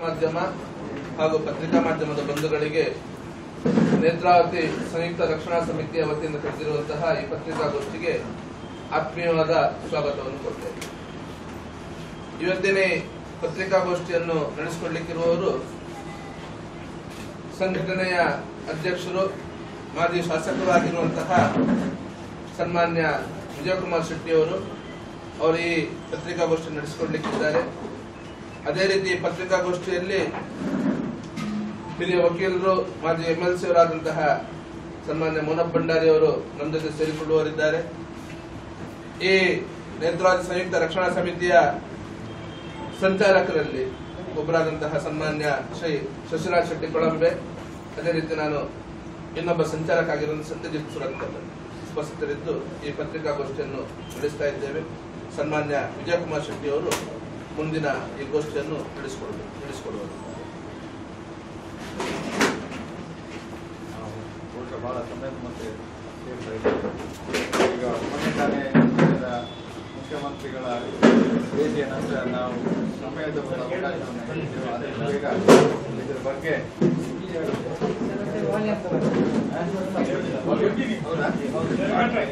ಮಾಧ್ಯಮ ಹಾಗೂ ಪತ್ರಿಕಾ ಮಾಧ್ಯಮದ ಬಂಧುಗಳಿಗೆ ನೇತ್ರಾವತಿ ಸಂಯುಕ್ತ ರಕ್ಷಣಾ ಸಮಿತಿಯ ವತಿಯಿಂದ ಕರೆದಿರುವಂತಹ ಈ ಪತ್ರಿಕಾಗೋಷ್ಠಿಗೆ ಆತ್ಮೀಯವಾದ ಸ್ವಾಗತವನ್ನು ಕೊಡ್ತೇವೆ ಇವತ್ತಿನ ಈ ಪತ್ರಿಕಾಗೋಷ್ಠಿಯನ್ನು ನಡೆಸಿಕೊಳ್ಳಲಿಕ್ಕಿರುವವರು ಸಂಘಟನೆಯ ಅಧ್ಯಕ್ಷರು ಮಾಜಿ ಶಾಸಕರು ಆಗಿರುವಂತಹ ಸನ್ಮಾನ್ಯ ವಿಜಯಕುಮಾರ್ ಶೆಟ್ಟಿ ಅವರು ಅವರು ಈ ಪತ್ರಿಕಾಗೋಷ್ಠಿ ನಡೆಸಿಕೊಡ್ಲಿಕ್ಕಿದ್ದಾರೆ ಅದೇ ರೀತಿ ಪತ್ರಿಕಾಗೋಷ್ಠಿಯಲ್ಲಿ ಹಿರಿಯ ವಕೀಲರು ಮಾಜಿ ಎಂ ಎಲ್ ಸಿ ಅವರಾದಂತಹ ಸನ್ಮಾನ್ಯ ಮೋನಪ್ ಭಂಡಾರಿ ಅವರು ನಮ್ಮ ಜೊತೆ ಸೇರಿಕೊಳ್ಳುವರಿದ್ದಾರೆ ಈ ನೇತ್ರಾವತಿ ಸಂಯುಕ್ತ ರಕ್ಷಣಾ ಸಮಿತಿಯ ಸಂಚಾಲಕರಲ್ಲಿ ಒಬ್ಬರಾದಂತಹ ಸನ್ಮಾನ್ಯ ಶ್ರೀ ಶಶಿರಾಜ್ ಶೆಟ್ಟಿ ಕೊಳಂಬೆ ಅದೇ ರೀತಿ ನಾನು ಇನ್ನೊಬ್ಬ ಸಂಚಾಲಕ ಆಗಿರುವ ಸತ್ಯಜಿತ್ ಸುರಂಕಲ್ ಉಪಸ್ಥಿತರಿದ್ದು ಈ ಪತ್ರಿಕಾಗೋಷ್ಠಿಯನ್ನು ನಡೆಸ್ತಾ ಇದ್ದೇವೆ ಸನ್ಮಾನ್ಯ ವಿಜಯಕುಮಾರ್ ಶೆಟ್ಟಿ ಅವರು ಮುಂದಿನ ಈ ಗೋಷ್ಠಿಯನ್ನು ನಡೆಸಿಕೊಡುವರು ನಡೆಸಿಕೊಡುವರು ನಾವು ಬಹುಶಃ ಬಹಳ ಸಮಯದ ಮತ್ತೆ ಸೇರ್ತಾ ಇದ್ದೇವೆ ಈಗ ಮೊನ್ನೆ ತಾನೇ ರಾಜ್ಯದ ಮುಖ್ಯಮಂತ್ರಿಗಳ ಭೇಟಿಯ ನಂತರ ನಾವು ಸಮಯದ ಒಂದು ಅವಕಾಶವನ್ನು ನೀಡಿದ್ದೇವೆ ಆದಷ್ಟು ಬೇಗ ಇದರ ಬಗ್ಗೆ ಹೌದಾ?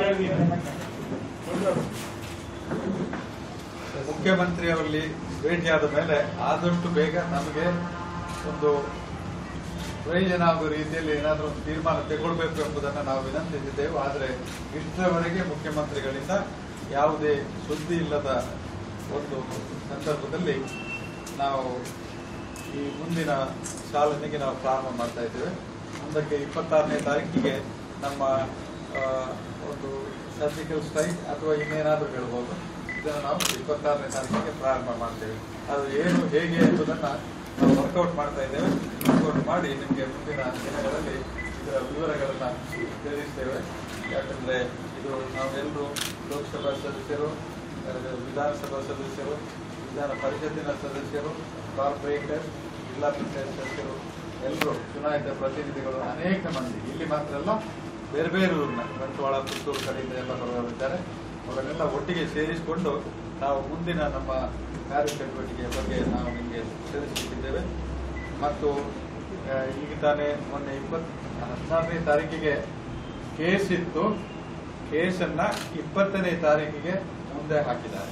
ಮುಖ್ಯಮಂತ್ರಿಯವರಲ್ಲಿ ಭೇಟಿಯಾದ ಮೇಲೆ ಆದಷ್ಟು ಬೇಗ ನಮಗೆ ಒಂದು ಪ್ರಯೋಜನ ಆಗುವ ರೀತಿಯಲ್ಲಿ ಏನಾದರೂ ಒಂದು ತೀರ್ಮಾನ ತೆಗೊಳ್ಬೇಕು ಎಂಬುದನ್ನು ನಾವು ವಿನಂತಿಸಿದ್ದೆವು ಆದರೆ ಇಷ್ಟರವರೆಗೆ ಮುಖ್ಯಮಂತ್ರಿಗಳಿಂದ ಯಾವುದೇ ಸುದ್ದಿ ಇಲ್ಲದ ಒಂದು ಸಂದರ್ಭದಲ್ಲಿ ನಾವು ಈ ಮುಂದಿನ ಸಾಲನೆಗೆ ನಾವು ಪ್ರಾರಂಭ ಮಾಡ್ತಾ ಇದ್ದೇವೆ ಮುಂದಕ್ಕೆ ಇಪ್ಪತ್ತಾರನೇ ತಾರೀಕಿಗೆ ನಮ್ಮ ಆ, ಒಂದು ಸರ್ಜಿಕಲ್ ಸ್ಟ್ರೈಕ್ ಅಥವಾ ಇನ್ನೇನಾದರೂ ಹೇಳ್ಬೋದು ಇದನ್ನು ನಾವು ಇಪ್ಪತ್ತಾರನೇ ತಾರೀಕಿಗೆ ಪ್ರಾರಂಭ ಮಾಡ್ತೇವೆ ಅದು ಏನು ಹೇಗೆ ಎಂಬುದನ್ನು ನಾವು ವರ್ಕೌಟ್ ಮಾಡ್ತಾ ಇದ್ದೇವೆ ವರ್ಕೌಟ್ ಮಾಡಿ ನಿಮಗೆ ಮುಂದಿನ ದಿನಗಳಲ್ಲಿ ಇದರ ವಿವರಗಳನ್ನು ತಿಳಿಸ್ತೇವೆ ಯಾಕಂದ್ರೆ ಇದು ನಾವೆಲ್ಲರೂ ಲೋಕಸಭಾ ಸದಸ್ಯರು ಅಹ್, ವಿಧಾನಸಭಾ ಸದಸ್ಯರು ವಿಧಾನ ಪರಿಷತ್ತಿನ ಸದಸ್ಯರು ಕಾರ್ಪೊರೇಟರ್ ಜಿಲ್ಲಾ ಪಂಚಾಯತ್ ಸದಸ್ಯರು ಎಲ್ಲರೂ ಚುನಾಯಿತ ಪ್ರತಿನಿಧಿಗಳು ಅನೇಕ ಮಂದಿ ಇಲ್ಲಿ ಮಾತ್ರ ಅಲ್ಲ ಬೇರೆ ಬೇರೆ ಊರಿನ ಬಂಟ್ವಾಳ ಪುತ್ತೂರು ಕಡೆಯಿಂದ ಎಲ್ಲ ಬರುವವರಿದ್ದಾರೆ ಅವರನ್ನೆಲ್ಲ ಒಟ್ಟಿಗೆ ಸೇರಿಸಿಕೊಂಡು ನಾವು ಮುಂದಿನ ನಮ್ಮ ಕಾರ್ಯಚಟುವಟಿಕೆಯ ಬಗ್ಗೆ ನಾವು ನಿಮಗೆ ತಿಳಿಸಿಟ್ಟಿದ್ದೇವೆ ಮತ್ತು ಆ, ಈಗ ತಾನೇ ಮೊನ್ನೆ ಇಪ್ಪತ್ ಹದಿನಾರನೇ ತಾರೀಕಿಗೆ ಕೇಸ್ ಇತ್ತು ಕೇಸನ್ನ ಇಪ್ಪತ್ತನೇ ತಾರೀಕಿಗೆ ಮುಂದೆ ಹಾಕಿದ್ದಾರೆ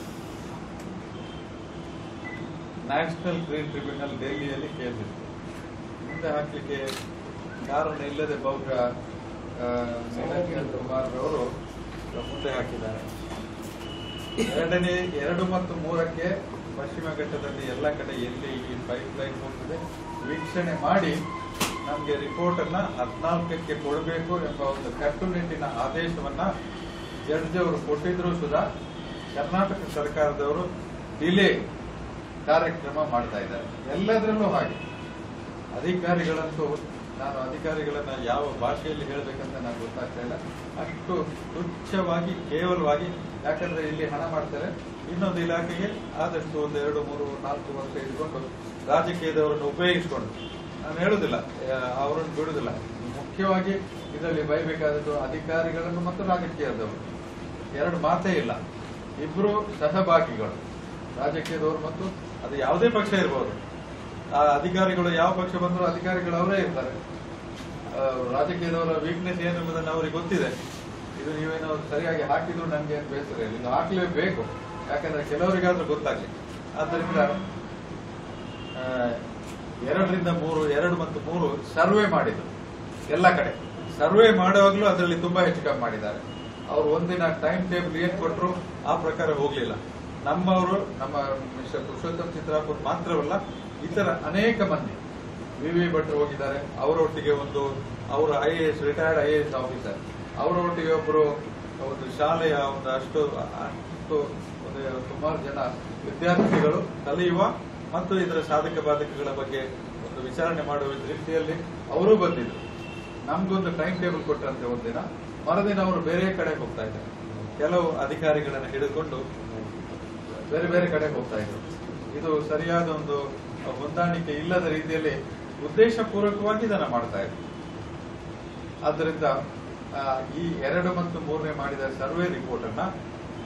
ನ್ಯಾಷನಲ್ ಗ್ರೀನ್ ಟ್ರಿಬ್ಯುನಲ್ ಡೆಲ್ಲಿಯಲ್ಲಿ ಕೇಸ್ ಇತ್ತು ಮುಂದೆ ಹಾಕ್ಲಿಕ್ಕೆ ಕಾರಣ ಇಲ್ಲದೆ ಬಹುಶಃ ಆ, ನಿರಂಜನ್ ಕುಮಾರ್ ಅವರು ಮುಂದೆ ಹಾಕಿದ್ದಾರೆ ಎರಡನೇ ಎರಡು ಮತ್ತು ಮೂರಕ್ಕೆ ಪಶ್ಚಿಮ ಘಟ್ಟದಲ್ಲಿ ಎಲ್ಲ ಕಡೆ ಎಲ್ಲಿ ಈ ಪೈಪ್ ಲೈನ್ ಹೋಗ್ತದೆ ವೀಕ್ಷಣೆ ಮಾಡಿ ನಮಗೆ ರಿಪೋರ್ಟ್ ಅನ್ನ ಹದಿನಾಲ್ಕಕ್ಕೆ ಕೊಡಬೇಕು ಎಂಬ ಒಂದು ಕಟ್ಟುನಿಟ್ಟಿನ ಆದೇಶವನ್ನ ಜಡ್ಜ್ ಅವರು ಕೊಟ್ಟಿದ್ರು ಸುಧಾ ಕರ್ನಾಟಕ ಸರ್ಕಾರದವರು ಡಿಲೇ ಕಾರ್ಯಕ್ರಮ ಮಾಡ್ತಾ ಇದ್ದಾರೆ ಎಲ್ಲದರಲ್ಲೂ ಹಾಗೆ ಅಧಿಕಾರಿಗಳಂತೂ ನಾನು ಅಧಿಕಾರಿಗಳನ್ನ ಯಾವ ಭಾಷೆಯಲ್ಲಿ ಹೇಳಬೇಕಂತ ನನಗೆ ಗೊತ್ತಾಗ್ತಾ ಇಲ್ಲ ಅಷ್ಟು ತುಚ್ಛವಾಗಿ ಕೇವಲವಾಗಿ ಯಾಕಂದ್ರೆ ಇಲ್ಲಿ ಹಣ ಮಾಡ್ತಾರೆ ಇನ್ನೊಂದು ಇಲಾಖೆಗೆ ಆದಷ್ಟು ಒಂದು ಎರಡು ಮೂರು ನಾಲ್ಕು ವರ್ಷ ಇಟ್ಕೊಂಡು ರಾಜಕೀಯದವರನ್ನು ಉಪಯೋಗಿಸಿಕೊಂಡು ನಾನು ಹೇಳುದಿಲ್ಲ ಆ, ಅವರನ್ನು ಬಿಡುದಿಲ್ಲ ಮುಖ್ಯವಾಗಿ ಇದರಲ್ಲಿ ಬಯಬೇಕಾದದ್ದು ಅಧಿಕಾರಿಗಳನ್ನು ಮತ್ತು ರಾಜಕೀಯದವರು ಎರಡು ಮಾತೇ ಇಲ್ಲ ಇಬ್ರು ಸಹಭಾಗಿಗಳು ರಾಜಕೀಯದವರು ಮತ್ತು ಅದು ಯಾವುದೇ ಪಕ್ಷ ಇರಬಹುದು ಆ ಅಧಿಕಾರಿಗಳು ಯಾವ ಪಕ್ಷ ಬಂದರೂ ಅಧಿಕಾರಿಗಳು ಅವರೇ ಇರ್ತಾರೆ ಆ, ರಾಜಕೀಯದವರ ವೀಕ್ನೆಸ್ ಏನು ಎಂಬುದನ್ನು ಅವರಿಗೆ ಗೊತ್ತಿದೆ ಇದು ನೀವೇನೋ ಸರಿಯಾಗಿ ಹಾಕಿದ್ರು ನನಗೆ ಏನು ಬೇಸರ ಇಲ್ಲ ಇದು ಹಾಕ್ಲೇಬೇಕು ಯಾಕಂದ್ರೆ ಕೆಲವರಿಗಾದ್ರೂ ಗೊತ್ತಾಗ್ಲಿ ಆದ್ದರಿಂದ ಆ, ಎರಡರಿಂದ ಮೂರು ಎರಡು ಮತ್ತು ಮೂರು ಸರ್ವೆ ಮಾಡಿದ್ರು ಎಲ್ಲ ಕಡೆ ಸರ್ವೆ ಮಾಡುವಾಗಲೂ ಅದರಲ್ಲಿ ತುಂಬಾ ಹೆಚ್ಚು ಕಮ್ಮಿ ಮಾಡಿದ್ದಾರೆ ಅವರು ಒಂದಿನ ಟೈಮ್ ಟೇಬಲ್ ಏನ್ ಕೊಟ್ಟರು ಆ ಪ್ರಕಾರ ಹೋಗ್ಲಿಲ್ಲ ನಮ್ಮವರು ನಮ್ಮ ಮಿಸ್ಟರ್ ಪುರುಷೋತ್ತಮ್ ಚಿತ್ರಾಪುರ್ ಮಾತ್ರವಲ್ಲ ಇತರ ಅನೇಕ ಮಂದಿ ವಿ ವಿ ಭಟ್ರು ಹೋಗಿದ್ದಾರೆ ಅವರೊಟ್ಟಿಗೆ ಒಂದು ಅವರು I A S retired I A S officer ಅವರೊಟ್ಟಿಗೆ ಒಬ್ಬರು ಒಂದು ಶಾಲೆಯ ಒಂದು ಅಷ್ಟು ಅಷ್ಟು ಒಂದು ಸುಮಾರು ಜನ ವಿದ್ಯಾರ್ಥಿಗಳು ಕಲಿಯುವ ಮತ್ತು ಇದರ ಸಾಧಕ ಬಾಧಕಗಳ ಬಗ್ಗೆ ಒಂದು ವಿಚಾರಣೆ ಮಾಡುವ ದೃಷ್ಟಿಯಲ್ಲಿ ಅವರೂ ಬಂದಿದ್ರು ನಮ್ಗೊಂದು ಟೈಮ್ ಟೇಬಲ್ ಕೊಟ್ಟರಂತೆ ಒಂದಿನ ಮರುದಿನ ಅವರು ಬೇರೆ ಕಡೆ ಹೋಗ್ತಾ ಇದ್ದಾರೆ ಕೆಲವು ಅಧಿಕಾರಿಗಳನ್ನು ಹಿಡಿದುಕೊಂಡು ಬೇರೆ ಬೇರೆ ಕಡೆ ಹೋಗ್ತಾ ಇದ್ರು ಇದು ಸರಿಯಾದ ಒಂದು ಹೊಂದಾಣಿಕೆ ಇಲ್ಲದ ರೀತಿಯಲ್ಲಿ ಉದ್ದೇಶಪೂರ್ವಕವಾಗಿ ಇದನ್ನ ಮಾಡ್ತಾ ಇದ್ರು ಆದ್ದರಿಂದ ಆ, ಈ ಎರಡು ಮತ್ತು ಮೂರನೇ ಮಾಡಿದ ಸರ್ವೆ ರಿಪೋರ್ಟ್ ಅನ್ನ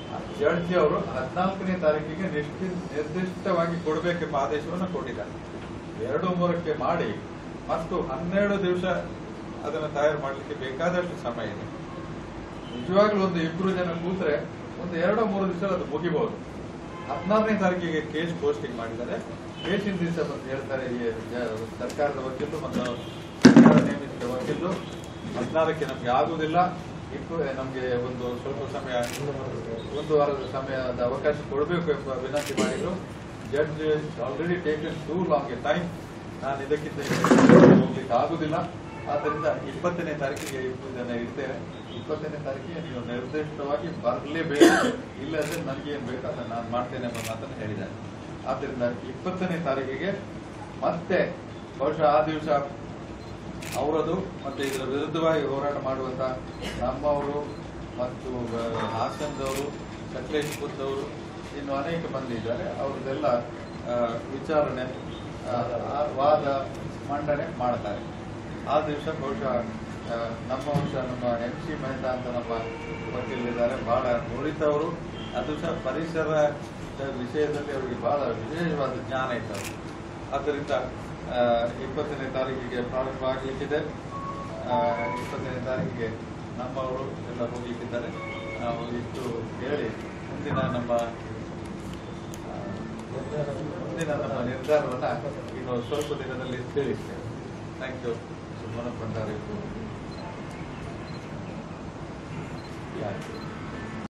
ಜಡ್ಜಿ ಅವರು ಹದಿನಾಲ್ಕನೇ ತಾರೀಕಿಗೆ ನಿಶ್ಚಿ ನಿರ್ದಿಷ್ಟವಾಗಿ ಕೊಡಬೇಕೆಂಬ ಆದೇಶವನ್ನು ಕೊಟ್ಟಿದ್ದಾರೆ ಎರಡು ಮೂರಕ್ಕೆ ಮಾಡಿ ಮತ್ತು ಹನ್ನೆರಡು ದಿವಸ ಅದನ್ನು ತಯಾರು ಮಾಡಲಿಕ್ಕೆ ಬೇಕಾದಷ್ಟು ಸಮಯ ಇದೆ ನಿಜವಾಗ್ಲೂ ಒಂದು ಇಬ್ರು ಜನ ಕೂತ್ರೆ ಒಂದು ಎರಡು ಮೂರು ದಿವಸ ಅದು ಮುಗಿಬಹುದು ಹದಿನಾರನೇ ತಾರೀಕಿಗೆ ಕೇಸ್ ಪೋಸ್ಟಿಂಗ್ ಮಾಡಿದ್ದಾರೆ ಕೇಸಿನ ದಿವಸ ಬಂದು ಹೇಳ್ತಾರೆ ಈ ಜ- ಸರ್ಕಾರದ ವಕೀಲರು ಮತ್ತು ಸರ್ಕಾರ ನೇಮಿಸಿದ ವಕೀಲರು ಹದಿನಾರಕ್ಕೆ ನಮ್ಗೆ ಆಗುವುದಿಲ್ಲ ಇಪ್ಪು ನಮ್ಗೆ ಒಂದು ಸ್ವಲ್ಪ ಸಮಯ ಒಂದು ವಾರದ ಸಮಯದ ಅವಕಾಶ ಕೊಡಬೇಕು ಎಂಬ ವಿನಂತಿ ಮಾಡಿದ್ರು judge already taken too long a time ನಾನು ಇದಕ್ಕಿಂತ ಹೆಚ್ಚು ಹೋಗ್ಲಿಕ್ಕೆ ಆಗುದಿಲ್ಲ ಆದ್ದರಿಂದ ಇಪ್ಪತ್ತನೇ ತಾರೀಕಿಗೆ ಇಬ್ಬರು ಜನ ಇರ್ತೇವೆ ಇಪ್ಪತ್ತನೇ ತಾರೀಕಿಗೆ ನೀವು ನಿರ್ದಿಷ್ಟವಾಗಿ ಬರಲೇಬೇಕು ಇಲ್ಲದ್ರೆ ನನಗೆ ಏನ್ ಬೇಕು ಅದನ್ನ ನಾನು ಮಾಡ್ತೇನೆ ಎಂಬ ಮಾತನ್ನು ಹೇಳಿದ್ದಾರೆ ಆದ್ದರಿಂದ ಇಪ್ಪತ್ತನೇ ತಾರೀಕಿಗೆ ಮತ್ತೆ ಬಹುಶಃ ಆ ದಿವಸ ಅವರದು ಮತ್ತೆ ಇದರ ವಿರುದ್ಧವಾಗಿ ಹೋರಾಟ ಮಾಡುವಂತ ನಮ್ಮವರು ಮತ್ತು ಆ, ಹಾಸನದವರು ಸಕಲೇಶ್ಪುರದವರು ಇನ್ನು ಅನೇಕ ಮಂದಿ ಇದ್ದಾರೆ ಅವ್ರದ್ದೆಲ್ಲ ಆ, ವಿಚಾರಣೆ ಆ, ಆ ವಾದ ಮಂಡನೆ ಮಾಡ್ತಾರೆ ಆ ದಿವಸ ಬಹುಶಃ ಆ, ನಮ್ಮ ವರ್ಷ ನಮ್ಮ ಎಂ ಸಿ ಮೆಹ್ತಾ ಅಂತ ನಮ್ಮ ವಕೀಲರಿದ್ದಾರೆ ಬಹಳ ನುರಿತವರು ಅದು ಸಹ ಪರಿಸರ ವಿಷಯದಲ್ಲಿ ಅವರಿಗೆ ಬಹಳ ವಿಶೇಷವಾದ ಜ್ಞಾನ ಇದ್ದಾರೆ ಆದ್ದರಿಂದ ಆ, ಇಪ್ಪತ್ತನೇ ತಾರೀಕಿಗೆ ಪ್ರಾರಂಭ ಆಗಲಿಕ್ಕಿದೆ ಆ, ಇಪ್ಪತ್ತನೇ ತಾರೀಕಿಗೆ ನಮ್ಮವರು ಎಲ್ಲ ಹೋಗ್ಲಿಕ್ಕಿದ್ದಾರೆ ನಾವು ಇಷ್ಟು ಹೇಳಿ ಮುಂದಿನ ನಮ್ಮ ಆ, ಮುಂದಿನ ನಮ್ಮ ನಿರ್ಧಾರವನ್ನ ಇನ್ನು ಸ್ವಲ್ಪ ದಿನದಲ್ಲಿ ತಿಳಿಸ್ತೇವೆ ಥ್ಯಾಂಕ್ ಯು ಸುಮನ ಭಂಡಾರಿ ಯಾರು